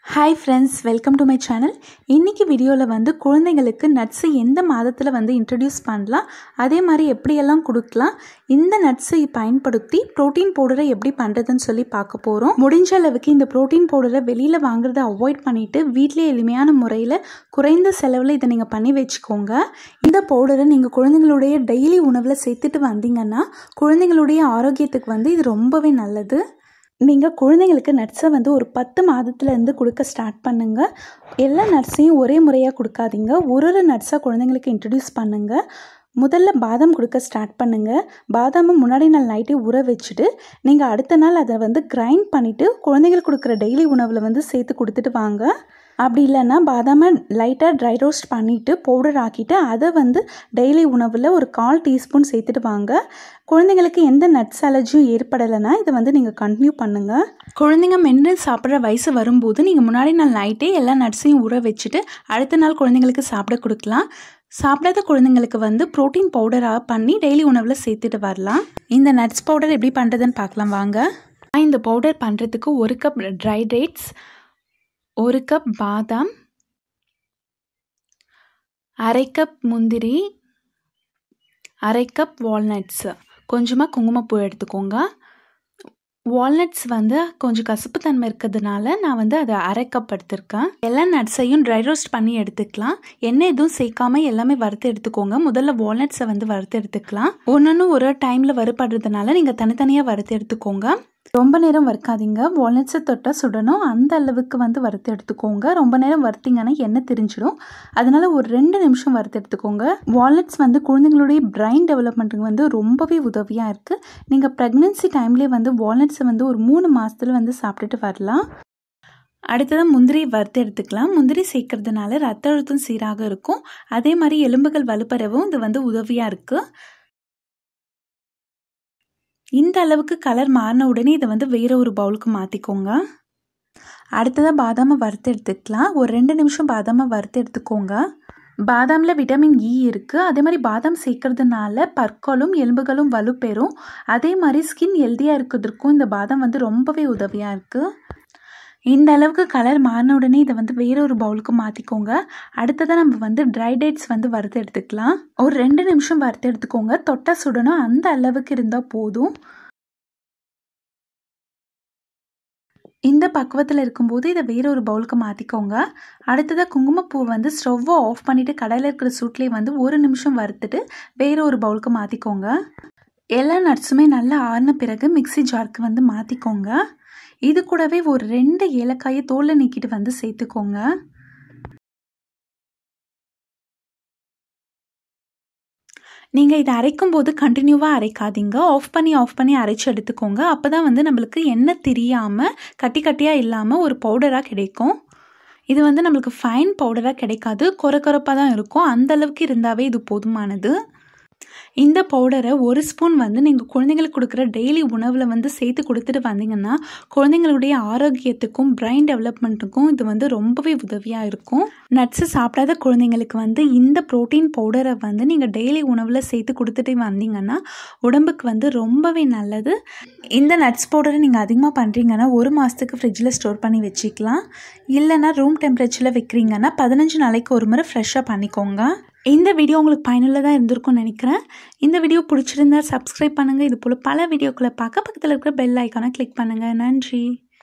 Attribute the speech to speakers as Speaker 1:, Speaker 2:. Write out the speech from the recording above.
Speaker 1: hi friends welcome to my channel இன்றைக்கி வீடியோவில் வந்து குழந்தைங்களுக்கு நட்ஸு எந்த மாதத்தில் வந்து இன்ட்ரடியூஸ் பண்ணலாம் அதே மாதிரி எப்படியெல்லாம் கொடுக்கலாம் இந்த நட்ஸை பயன்படுத்தி ப்ரோட்டீன் பவுடரை எப்படி பண்ணுறதுன்னு சொல்லி பார்க்க போகிறோம் முடிஞ்ச அளவுக்கு இந்த ப்ரோட்டீன் பவுடரை வெளியில் வாங்குறத அவாய்ட் பண்ணிவிட்டு வீட்டிலே எளிமையான முறையில் குறைந்த செலவில் இதை நீங்கள் பண்ணி வச்சுக்கோங்க இந்த பவுடரை நீங்கள் குழந்தைங்களுடைய டெய்லி உணவில் சேர்த்துட்டு வந்தீங்கன்னா குழந்தைங்களுடைய ஆரோக்கியத்துக்கு வந்து இது ரொம்பவே நல்லது நீங்கள் குழந்தைங்களுக்கு நட்ஸை வந்து ஒரு பத்து மாதத்துலேருந்து கொடுக்க ஸ்டார்ட் பண்ணுங்கள் எல்லா நட்ஸையும் ஒரே முறையாக கொடுக்காதீங்க ஒரு ஒரு நட்ஸாக குழந்தைங்களுக்கு இன்ட்ரடியூஸ் பண்ணுங்கள் முதல்ல பாதாம் கொடுக்க ஸ்டார்ட் பண்ணுங்கள் பாதாமை முன்னாடி நாள் நைட்டே ஊற வச்சுட்டு நீங்கள் அடுத்த நாள் அதை வந்து கிரைண்ட் பண்ணிவிட்டு குழந்தைங்களுக்கு கொடுக்குற டெய்லி உணவில் வந்து சேர்த்து கொடுத்துட்டு வாங்க அப்படி இல்லைன்னா பாதாமை லைட்டாக ட்ரை ரோஸ்ட் பண்ணிவிட்டு பவுடர் ஆக்கிட்டு அதை வந்து டெய்லி உணவில் ஒரு கால் டீஸ்பூன் சேர்த்துட்டு வாங்க குழந்தைங்களுக்கு எந்த நட்ஸ் அலர்ஜியும் ஏற்படலைன்னா இதை வந்து நீங்கள் கண்டினியூ பண்ணுங்கள் குழந்தைங்க மென்று சாப்பிட்ற வயசு வரும்போது நீங்கள் முன்னாடி நாள் நைட்டே எல்லா நட்ஸையும் ஊற வச்சுட்டு அடுத்த நாள் குழந்தைங்களுக்கு சாப்பிட கொடுக்கலாம் சாப்பிடாத குழந்தைங்களுக்கு வந்து ப்ரோட்டீன் பவுடராக பண்ணி டெய்லி உணவில் சேர்த்துட்டு வரலாம் இந்த நட்ஸ் பவுடர் எப்படி பண்ணுறதுன்னு பார்க்கலாம் வாங்க இந்த பவுடர் பண்ணுறதுக்கு ஒரு கப் ட்ரை டேட்ஸ் ஒரு கப் பாதாம் அரை கப் முந்திரி அரை கப் வால்நட்ஸ் கொஞ்சமாக குங்குமப்பூ எடுத்துக்கோங்க வால்நட்ஸ் வந்து கொஞ்சம் கசப்பு தன்மை இருக்கிறதுனால நான் வந்து அதை அரை கப் எடுத்திருக்கேன் எல்லா நட்ஸையும் ட்ரை ரோஸ்ட் பண்ணி எடுத்துக்கலாம் எண்ணெய் எதுவும் சேர்க்காம எல்லாமே வறுத்து எடுத்துக்கோங்க முதல்ல வால்நட்ஸை வந்து வறுத்து எடுத்துக்கலாம் ஒன்று ஒரு டைமில் வறுபடுறதுனால நீங்கள் தனித்தனியாக வறுத்து எடுத்துக்கோங்க ரொம்ப நேரம் வறுக்காதீங்க வால்நட்ஸை தொட்டால் சுடணும் அந்த அளவுக்கு வந்து வறுத்து எடுத்துக்கோங்க ரொம்ப நேரம் வறுத்தீங்கன்னா எண்ணெய் தெரிஞ்சிடும் அதனால ஒரு ரெண்டு நிமிஷம் வறுத்து எடுத்துக்கோங்க வால்நட்ஸ் வந்து குழந்தைங்களுடைய பிரைன் டெவலப்மெண்ட்டுக்கு வந்து ரொம்பவே உதவியாக இருக்குது நீங்கள் ப்ரெக்னென்சி டைம்லேயே வந்து வால்நட்ஸை வந்து ஒரு மூணு மாதத்தில் வந்து சாப்பிட்டுட்டு வரலாம் அடுத்ததாக முந்திரி வறுத்து எடுத்துக்கலாம் முந்திரி சேர்க்கறதுனால ரத்த அழுத்தம் சீராக இருக்கும் அதே மாதிரி எலும்புகள் வலுப்பெறவும் இது வந்து உதவியாக இருக்குது இந்த அளவுக்கு கலர் மாறின உடனே இதை வந்து வேறு ஒரு பவுலுக்கு மாற்றிக்கோங்க அடுத்ததாக பாதாமை வறுத்து எடுத்துக்கலாம் ஒரு ரெண்டு நிமிஷம் பாதாமை வறுத்து எடுத்துக்கோங்க பாதாமில் விட்டமின் இ இருக்குது அதே மாதிரி பாதாம் சேர்க்கறதுனால பற்களும் எலும்புகளும் வலுப்பெறும் அதே மாதிரி ஸ்கின் ஹெல்த்தியாக இருக்கிறதுக்கும் இந்த பாதாம் வந்து ரொம்பவே உதவியாக இருக்குது இந்த அளவுக்கு கலர் மாறின உடனே இதை வந்து வேற ஒரு பவுலுக்கு மாற்றிக்கோங்க அடுத்ததாக நம்ம வந்து ட்ரை டேட்ஸ் வந்து வறுத்து எடுத்துக்கலாம் ஒரு ரெண்டு நிமிஷம் வறுத்து எடுத்துக்கோங்க தொட்டை சுடணும் அந்த அளவுக்கு இருந்தால் போதும் இந்த பக்குவத்தில் இருக்கும்போது இதை வேற ஒரு பவுலுக்கு மாற்றிக்கோங்க அடுத்ததாக குங்குமப்பூ வந்து ஸ்டவ்வை ஆஃப் பண்ணிவிட்டு கடையில் இருக்கிற சூட்லேயே வந்து ஒரு நிமிஷம் வறுத்துட்டு வேற ஒரு பவுலுக்கு மாற்றிக்கோங்க எல்லா நட்ஸுமே நல்லா ஆறின பிறகு மிக்சி ஜாருக்கு வந்து மாற்றிக்கோங்க இது கூடவே ஒரு ரெண்டு ஏலக்காயை தோலை நீக்கிட்டு வந்து சேர்த்துக்கோங்க நீங்கள் இதை அரைக்கும் போது கண்டினியூவாக அரைக்காதீங்க ஆஃப் பண்ணி ஆஃப் பண்ணி அரைச்சி எடுத்துக்கோங்க அப்போ தான் வந்து நம்மளுக்கு எண்ணெய் தெரியாமல் கட்டி கட்டியாக இல்லாமல் ஒரு பவுடராக கிடைக்கும் இது வந்து நம்மளுக்கு ஃபைன் பவுடராக கிடைக்காது குறை குறைப்பாக தான் இருக்கும் அந்தளவுக்கு இருந்தாவே இது போதுமானது இந்த பவுடரை ஒரு ஸ்பூன் வந்து நீங்கள் குழந்தைங்களுக்கு கொடுக்குற டெய்லி உணவில் வந்து சேர்த்து கொடுத்துட்டு வந்தீங்கன்னா குழந்தைங்களுடைய ஆரோக்கியத்துக்கும் பிரைன் டெவலப்மெண்ட்டுக்கும் இது வந்து ரொம்பவே உதவியாக இருக்கும் நட்ஸு சாப்பிடாத குழந்தைங்களுக்கு வந்து இந்த ப்ரோட்டீன் பவுடரை வந்து நீங்கள் டெய்லி உணவில் சேர்த்து கொடுத்துட்டு வந்தீங்கன்னா உடம்புக்கு வந்து ரொம்பவே நல்லது இந்த நட்ஸ் பவுடரை நீங்கள் அதிகமாக பண்ணுறீங்கன்னா ஒரு மாதத்துக்கு ஃப்ரிட்ஜில் ஸ்டோர் பண்ணி வச்சுக்கலாம் இல்லைனா ரூம் டெம்பரேச்சரில் வைக்கிறீங்கன்னா பதினஞ்சு நாளைக்கு ஒரு முறை ஃப்ரெஷ்ஷாக பண்ணிக்கோங்க இந்த வீடியோ உங்களுக்கு பயனுள்ளதாக இருந்திருக்கும்னு நினைக்கிறேன் இந்த வீடியோ பிடிச்சிருந்தா சப்ஸ்கிரைப் பண்ணுங்கள் இது போல் பல வீடியோக்களை பார்க்க பக்கத்தில் இருக்கிற பெல் ஐக்கானை கிளிக் பண்ணுங்கள் நன்றி